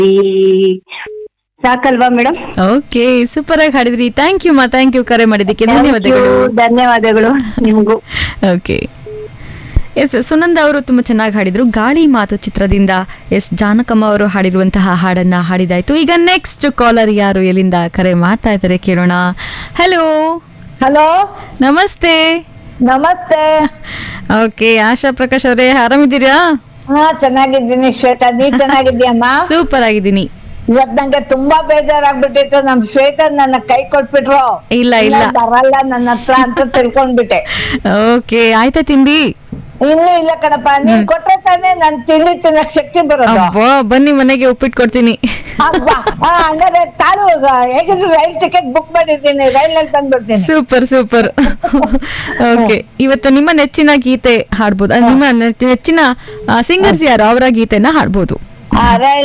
ಸಾಕಲ್ವಾ madam okay super ಆಗಿ ಹಾಡಿದ್ರಿ ಥ್ಯಾಂಕ್ ಯು ಮಾ ಥ್ಯಾಂಕ್ ಯು ಕರೆ ಮಾಡಿದ್ದಕ್ಕೆ ಧನ್ಯವಾದಗಳು ಧನ್ಯವಾದಗಳು ನಿಮಗೂ ಓಕೆ ಎಸ್ ಸುನಂದ ಅವರು ತುಂಬಾ ಚೆನ್ನಾಗಿ ಹಾಡಿದ್ರು ಗಾಳಿ ಮಾತು ಚಿತ್ರದಿಂದ ಎಸ್ ಜಾನಕಮ್ಮ ಅವರು ಹಾಡಿರುವಂತಹ ಹಾಡನ್ನ ಹಾಡಿದಾಯ್ತು ಈಗ ನೆಕ್ಸ್ಟ್ ಕಾಲರ್ ಯಾರು ಎಲ್ಲಿಂದ ಕರೆ ಮಾಡ್ತಾ ಇದ್ದಾರೆ ಕೇಳೋಣ ಹಲೋ ಹಲೋ ನಮಸ್ತೆ ನಮಸ್ತೆ ಓಕೆ ಆಶಾ ಪ್ರಕಾಶ್ ಅವರೇ ಆರಾಮಿದ್ದೀರಾ ಹಾ ಚೆನ್ನಾಗಿದ್ದೀನಿ ಶ್ವೇತಾ ನೀ ಚೆನ್ನಾಗಿದ್ಯಮ್ಮ ಸೂಪರ್ ಆಗಿದ್ದೀನಿ ಇವತ್ ನಂಗೆ ತುಂಬಾ ಬೇಜಾರಾಗ್ಬಿಟ್ಟಿತ್ತು ನಮ್ ಶ್ವೇತಾ ನನ್ನ ಕೈ ಕೊಟ್ಬಿಟ್ರು ಇಲ್ಲ, ಇಲ್ಲ. ಬರಲ್ಲ ನನ್ನ ಹತ್ರ ಅಂತ ತಿಳ್ಕೊಂಡ್ಬಿಟ್ಟೆ ಓಕೆ ಆಯ್ತಾ ತಿಂಡಿ ಇನ್ನೂ ಇಲ್ಲ ಕಣಪ್ಪ ನೀನ್ ಕೊಟ್ರೆ ತಾನೇ ನನ್ ತಿಂಡಿ ತಿನ್ನಕ್ ಶಕ್ತಿ ಬರೋದು ಅಬ್ಬಾ ಬನ್ನಿ ಮನೆಗೆ ಉಪ್ಪಿಟ್ಟು ಕೊಡ್ತೀನಿ ಅಬ್ಬಾ, ಹಾ, ಹಂಗಾದ್ರೆ ತಾಳು ಹೇಗಿದ್ರು ರೈಲ್ ಟಿಕೆಟ್ ಬುಕ್ ಮಾಡಿದ್ದೀನಿ ರೈಲಲ್ಲಿ ಬಂದ್ಬಿಡ್ತೀನಿ ಸೂಪರ್ ಸೂಪರ್ ಓಕೆ ಇವತ್ತು ನಿಮ್ಮ ನೆಚ್ಚಿನ ಗೀತೆ ಹಾಡ್ಬೋದು ಆ, ನಿಮ್ಮ ನೆಚ್ಚಿನ ಸಿಂಗರ್ಸ್ ಯಾರು ಅವರ ಗೀತೆನ ಹಾಡ್ಬೋದು ಆ, ರೈಲ್